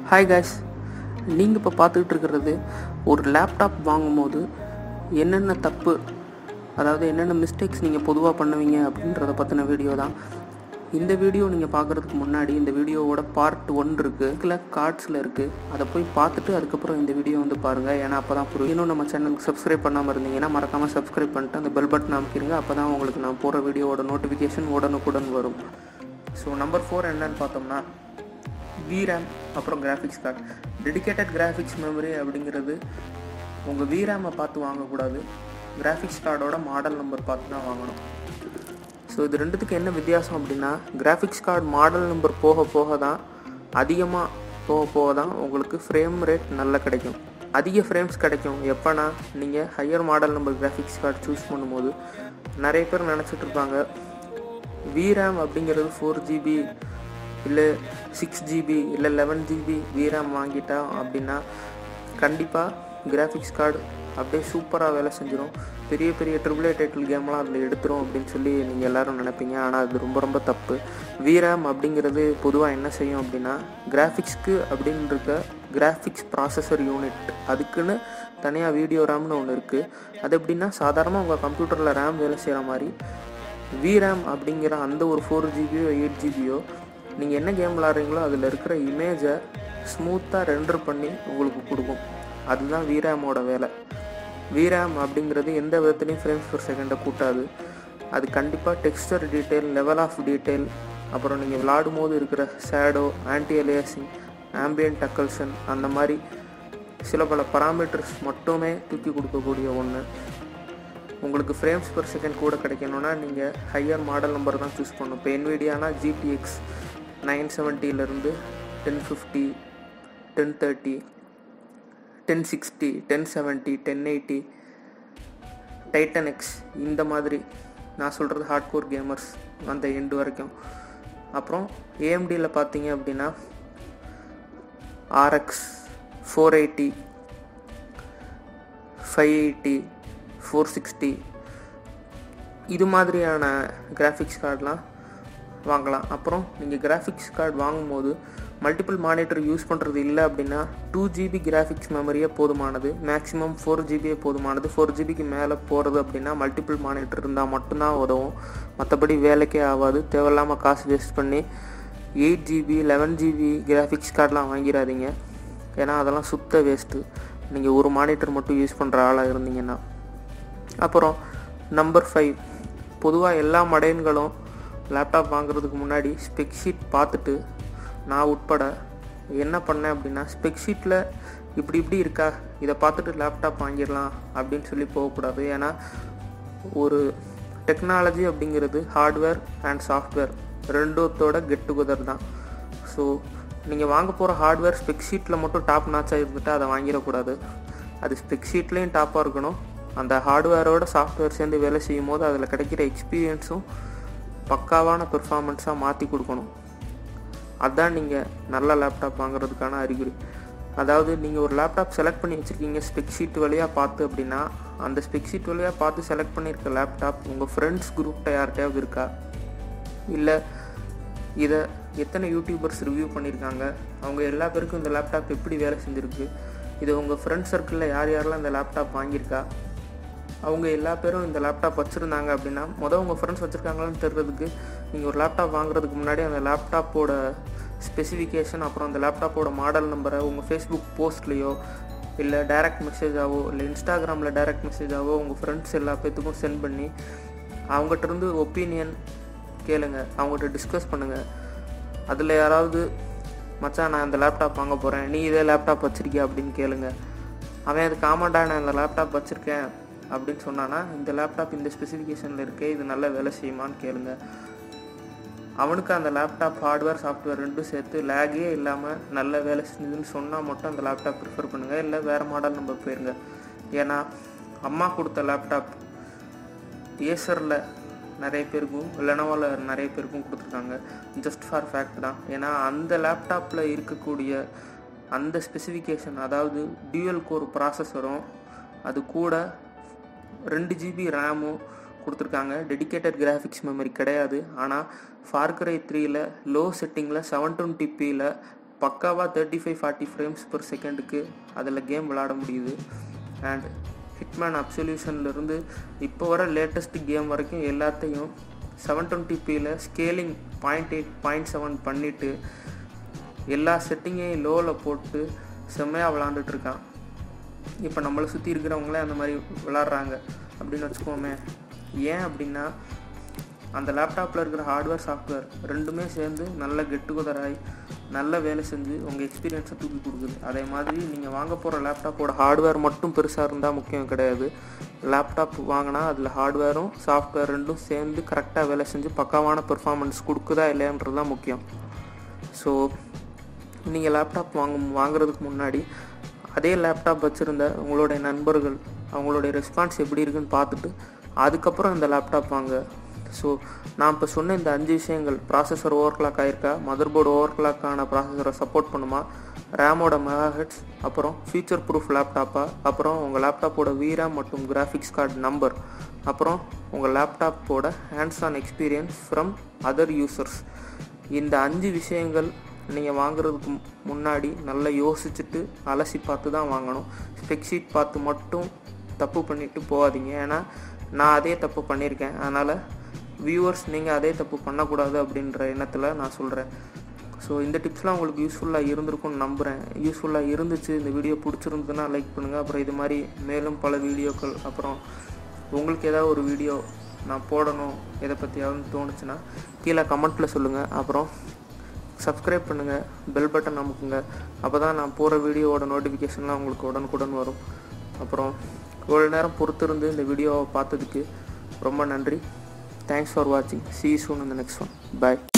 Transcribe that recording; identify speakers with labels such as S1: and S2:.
S1: hi guys நீங்கள் இப்போ பார்த்துக்கிட்டு இருக்கிறது ஒரு லேப்டாப் வாங்கும்போது என்னென்ன தப்பு அதாவது என்னென்ன மிஸ்டேக்ஸ் நீங்கள் பொதுவாக பண்ணுவீங்க அப்படின்றத பற்றின வீடியோ தான் இந்த வீடியோ நீங்கள் பார்க்குறதுக்கு முன்னாடி இந்த வீடியோவோட பார்ட் ஒன் இருக்குது இதில் கார்ட்ஸில் இருக்குது அதை போய் பார்த்துட்டு அதுக்கப்புறம் இந்த வீடியோ வந்து பாருங்கள் ஏன்னா அப்போ தான் புரியும் இன்னும் நம்ம சேனலுக்கு சப்ஸ்கிரைப் பண்ணாமல் இருந்தீங்கன்னா மறக்காமல் சப்ஸ்கிரைப் பண்ணிட்டு அந்த பெல் பட்டன் அமைக்கிறீங்க அப்போ தான் உங்களுக்கு நான் போகிற வீடியோவோட நோட்டிஃபிகேஷன் உடனுக்குடன் வரும் ஸோ நம்பர் ஃபோர் என்னன்னு பார்த்தோம்னா VRAM அப்புறம் graphics card dedicated graphics memory அப்படிங்கிறது உங்கள் VRAM-அ பார்த்து வாங்கக்கூடாது கிராஃபிக்ஸ் கார்டோட மாடல் நம்பர் பார்த்து தான் வாங்கணும் ஸோ இது ரெண்டுத்துக்கு என்ன வித்தியாசம் அப்படின்னா கிராஃபிக்ஸ் கார்டு மாடல் நம்பர் போக போக தான் அதிகமாக போக போக தான் உங்களுக்கு ஃப்ரேம் ரேட் நல்லா கிடைக்கும் அதிக ஃப்ரேம்ஸ் கிடைக்கும் எப்போனா நீங்கள் higher model number graphics card choose பண்ணும்போது நிறைய பேர் நினச்சிட்டு இருப்பாங்க VRAM அப்படிங்கிறது ஃபோர் ஜிபி இல்லை சிக்ஸ் ஜிபி இல்லை லெவன் ஜிபி VRAM வாங்கிட்டா அப்படின்னா கண்டிப்பாக கிராஃபிக்ஸ் கார்டு அப்படியே சூப்பராக வேலை செஞ்சிடும் பெரிய பெரிய ட்ரிபிள் ஏ டைட்டில் கேம்லாம் அதில் எடுத்துரும் அப்படின்னு சொல்லி நீங்கள் எல்லாரும் நினைப்பீங்க ஆனால் அது ரொம்ப ரொம்ப தப்பு VRAM அப்படிங்கிறது பொதுவாக என்ன செய்யும் அப்படின்னா கிராஃபிக்ஸ்க்கு அப்படின்னு இருக்க கிராஃபிக்ஸ் ப்ராசஸர் யூனிட் அதுக்குன்னு தனியாக வீடியோ ரேம்னு ஒன்று இருக்குது அது எப்படின்னா சாதாரணமாக உங்கள் கம்ப்யூட்டரில் ரேம் வேலை செய்கிற மாதிரி VRAM அப்படிங்கிற அந்த ஒரு ஃபோர் ஜிபியோ எயிட் ஜிபியோ நீங்கள் என்ன கேம் விளாட்றீங்களோ அதில் இருக்கிற இமேஜை ஸ்மூத்தாக ரெண்டர் பண்ணி உங்களுக்கு கொடுக்கும் அதுதான் VRAM-ஓட வேலை VRAM அப்படிங்கிறது எந்த விதத்துலையும் ஃப்ரேம்ஸ் per செகண்டை கூட்டாது அது கண்டிப்பாக texture detail level of detail அப்புறம் நீங்கள் விளாடும் போது இருக்கிற shadow anti aliasing ambient occlusion அந்த மாதிரி சில பல பராமீட்டர்ஸ் மட்டுமே தூக்கி கொடுக்கக்கூடிய ஒன்று உங்களுக்கு ஃப்ரேம்ஸ் per செகண்ட் கூட கிடைக்கணும்னா நீங்கள் ஹையர் மாடல் நம்பர் தான் சூஸ் பண்ணணும் இப்போ என்விடியானா ஜிடிஎக்ஸ் நைன் செவன்ட்டிலேருந்து ten fifty ten thirty ten sixty ten seventy ten eighty titan X இந்த மாதிரி நான் சொல்கிறது ஹார்ட்கோர் கேமர்ஸ் அந்த எண்டு வரைக்கும் அப்புறம் ஏஎம்டியில் பார்த்தீங்க அப்படின்னா RX four eighty five eighty four sixty இது மாதிரியான கிராஃபிக்ஸ் கார்டெலாம் வாங்கலாம் அப்புறம் நீங்கள் கிராஃபிக்ஸ் கார்டு வாங்கும்போது மல்டிபிள் மானிட்டர் யூஸ் பண்ணுறது இல்லை அப்படின்னா டூ ஜிபி கிராஃபிக்ஸ் மெமரியே போதுமானது மேக்ஸிமம் ஃபோர் ஜிபியே போதுமானது ஃபோர் ஜிபிக்கு மேலே போகிறது அப்படின்னா மல்டிபிள் மானிட்டர் இருந்தால் மட்டும்தான் உதவும் மற்றபடி வேலைக்கே ஆகாது தேவையில்லாமல் காசு வேஸ்ட் பண்ணி eight GB eleven GB graphics கார்டெலாம் வாங்கிடாதீங்க ஏன்னா அதெல்லாம் சுத்த வேஸ்ட்டு நீங்கள் ஒரு மானிட்டர் மட்டும் யூஸ் பண்ணுற ஆளாக இருந்தீங்கன்னா அப்புறம் நம்பர் ஃபைவ் பொதுவாக எல்லா மடையன்களும் லேப்டாப் வாங்குறதுக்கு முன்னாடி ஸ்பெக் ஷீட் பார்த்துட்டு நான் உட்பட என்ன பண்ணேன் அப்படின்னா ஸ்பெக் ஷீட்டில் இப்படி இப்படி இருக்கா இதை பார்த்துட்டு லேப்டாப் வாங்கிடலாம் அப்படின்னு சொல்லி போகக்கூடாது ஏன்னா ஒரு டெக்னாலஜி அப்படிங்கிறது ஹார்ட்வேர் அண்ட் சாஃப்ட்வேர் ரெண்டுத்தோட கெட் டுகெதர் தான் ஸோ நீங்கள் வாங்க போகிற ஹார்ட்வேர் ஸ்பெக் ஷீட்டில் மட்டும் டாப் நாச்சாக இருந்துட்டு அதை வாங்கிடக்கூடாது அது ஸ்பெக் ஷீட்லேயும் டாப்பாக இருக்கணும் அந்த ஹார்ட்வேரோட சாஃப்ட்வேர் சேர்ந்து வேலை செய்யும் போது அதில் கிடைக்கிற எக்ஸ்பீரியன்ஸும் பக்காவான பெர்ஃபார்மன்ஸாக மாற்றி கொடுக்கணும் அதுதான் நீங்கள் நல்ல லேப்டாப் வாங்குறதுக்கான அறிகுறி அதாவது நீங்கள் ஒரு லேப்டாப் செலக்ட் பண்ணி வச்சுருக்கீங்க ஸ்பெக் ஷீட் வழியாக பார்த்து அப்படின்னா அந்த ஸ்பெக் ஷீட் வழியாக பார்த்து செலக்ட் பண்ணியிருக்க லேப்டாப் உங்கள் ஃப்ரெண்ட்ஸ் குரூப்கிட்ட யார்கிட்டயாவது இருக்கா இல்லை இதை எத்தனை யூடியூபர்ஸ் ரிவ்யூ பண்ணியிருக்காங்க அவங்க எல்லா பேருக்கும் இந்த லேப்டாப் எப்படி வேலை செஞ்சுருக்கு இது உங்கள் ஃப்ரெண்ட் சர்க்கிளில் யார் யாரெல்லாம் இந்த லேப்டாப் வாங்கியிருக்கா அவங்க எல்லா பேரும் இந்த லேப்டாப் வச்சுருந்தாங்க அப்படின்னா மொதல் உங்கள் ஃப்ரெண்ட்ஸ் வச்சுருக்காங்களான்னு தெரிறதுக்கு நீங்கள் ஒரு லேப்டாப் வாங்குறதுக்கு முன்னாடி அந்த லேப்டாப்போட ஸ்பெசிஃபிகேஷன் அப்புறம் அந்த லேப்டாப்போட மாடல் நம்பரை உங்கள் ஃபேஸ்புக் போஸ்ட்லேயோ இல்லை டைரக்ட் மெசேஜாவோ இல்லை இன்ஸ்டாகிராமில் டைரக்ட் மெசேஜாவோ உங்கள் ஃப்ரெண்ட்ஸ் எல்லா பேத்துக்கும் சென்ட் பண்ணி அவங்ககிட்ட இருந்து ஒப்பீனியன் கேளுங்க அவங்ககிட்ட டிஸ்கஸ் பண்ணுங்கள் அதில் யாராவது மச்சான் நான் இந்த லேப்டாப் வாங்க போகிறேன் நீ இதே லேப்டாப் வச்சுருக்கியா அப்படின்னு கேளுங்க அவன் அதுக்கு ஆமாண்டா நான் இந்த லேப்டாப் வச்சுருக்கேன் அப்படின்னு சொன்னான்னா இந்த லேப்டாப் இந்த ஸ்பெசிஃபிகேஷனில் இருக்கே இது நல்ல வேலை செய்யுமான்னு கேளுங்க அவனுக்கு அந்த லேப்டாப் ஹார்ட்வேர் சாஃப்ட்வேர் ரெண்டும் சேர்த்து லேகே இல்லாமல் நல்ல வேலை செஞ்சதுன்னு சொன்னால் மட்டும் அந்த லேப்டாப் ப்ரிஃபர் பண்ணுங்கள் இல்லை வேறு மாடல் நம்பர் போயிருங்க ஏன்னா அம்மா கொடுத்த லேப்டாப் ஏசரில் நிறைய பேருக்கும் லெனோவில் நிறைய பேருக்கும் கொடுத்துருக்காங்க ஜஸ்ட் ஃபார் ஃபேக்ட் தான் ஏன்னா அந்த லேப்டாப்பில் இருக்கக்கூடிய அந்த ஸ்பெசிஃபிகேஷன் அதாவது டியூயல் கோர் ப்ராசஸரும் அது கூட ரெண்டு ஜிபி ரேமும் கொடுத்துருக்காங்க டெடிகேட்டட் கிராஃபிக்ஸ் மெமரி கிடையாது ஆனால் ஃபார்கரை த்ரீயில் லோ செட்டிங்கில் செவன் டுவெண்ட்டி பியில் பக்காவாக thirty five forty frames per செகண்டுக்கு அதில் கேம் விளாட முடியுது அண்ட் ஹிட்மேன் அப்சல்யூஷன்லேருந்து இப்போ வர லேட்டஸ்ட் கேம் வரைக்கும் எல்லாத்தையும் செவன் டுவெண்ட்டி பியில் scaling point eight point seven பண்ணிவிட்டு எல்லா செட்டிங்கையும் லோவில் போட்டு செம்மையாக விளாண்டுட்டு இருக்கான் இப்போ நம்மளை சுற்றி இருக்கிறவங்களே அந்த மாதிரி விளாட்றாங்க அப்படின்னு வச்சுக்கோமே ஏன் அப்படின்னா அந்த லேப்டாப்பில் இருக்கிற ஹார்ட்வேர் சாஃப்ட்வேர் ரெண்டுமே சேர்ந்து நல்ல கெட் டுகெதராகி நல்ல வேலை செஞ்சு உங்கள் எக்ஸ்பீரியன்ஸை தூக்கி கொடுக்குது அதே மாதிரி நீங்கள் வாங்க போகிற லேப்டாப்போட ஹார்ட்வேர் மட்டும் பெருசாக இருந்தால் முக்கியம் கிடையாது லேப்டாப் வாங்கினா அதில் ஹார்ட்வேரும் சாஃப்ட்வேர் ரெண்டும் சேர்ந்து கரெக்டாக வேலை செஞ்சு பக்காவான பெர்ஃபார்மன்ஸ் கொடுக்குதா இல்லையான்றது தான் முக்கியம் ஸோ நீங்கள் லேப்டாப் வாங்க வாங்குறதுக்கு முன்னாடி அதே லேப்டாப் வச்சுருந்த உங்களுடைய நண்பர்கள் அவங்களுடைய ரெஸ்பான்ஸ் எப்படி இருக்குன்னு பார்த்துட்டு அதுக்கப்புறம் இந்த லேப்டாப் வாங்க ஸோ நான் இப்போ சொன்ன இந்த அஞ்சு விஷயங்கள் ப்ராசஸர் ஓவர் கிளாக் ஆயிருக்கா மதர் போர்டு ஓவர் கிளாக்கான ப்ராசஸரை சப்போர்ட் பண்ணுமா ரேமோட மெகா ஹெட்ஸ் அப்புறம் ஃபியூச்சர் ப்ரூஃப் லேப்டாப்பா அப்புறம் உங்கள் லேப்டாப்போட VRAM மற்றும் கிராஃபிக்ஸ் கார்டு நம்பர் அப்புறம் உங்கள் லேப்டாப்போட hands on experience from other users இந்த அஞ்சு விஷயங்கள் நீங்கள் வாங்குறதுக்கு முன்னாடி நல்லா யோசிச்சுட்டு அலசி பார்த்து தான் வாங்கணும் ஸ்பெக்ஷீட் பார்த்து மட்டும் தப்பு பண்ணிட்டு போகாதீங்க ஏன்னா நான் அதே தப்பு பண்ணியிருக்கேன் அதனால் வியூவர்ஸ் நீங்கள் அதே தப்பு பண்ணக்கூடாது அப்படின்ற எண்ணத்தில் நான் சொல்கிறேன் ஸோ இந்த டிப்ஸ்லாம் உங்களுக்கு யூஸ்ஃபுல்லாக இருந்திருக்கும்னு நம்புகிறேன் யூஸ்ஃபுல்லாக இருந்துச்சு இந்த வீடியோ பிடிச்சிருந்ததுன்னா லைக் பண்ணுங்கள் அப்புறம் இது மாதிரி மேலும் பல வீடியோக்கள் அப்புறம் உங்களுக்கு ஏதாவது ஒரு வீடியோ நான் போடணும் எதை பற்றியாவது தோணுச்சுன்னா கீழே கமெண்ட்டில் சொல்லுங்கள் அப்புறம் சப்ஸ்கிரைப் பண்ணுங்கள் பெல் பட்டன் அமுக்குங்க அப்போ தான் நான் போகிற வீடியோவோட நோட்டிஃபிகேஷன்லாம் உங்களுக்கு உடனுக்குடன் வரும் அப்புறம் இவ்வளோ நேரம் பொறுத்திருந்து இந்த வீடியோவை பார்த்ததுக்கு ரொம்ப நன்றி தேங்க்ஸ் ஃபார் வாட்சிங் சி சூன் இந்த நெக்ஸ்ட் ஒன் பாய்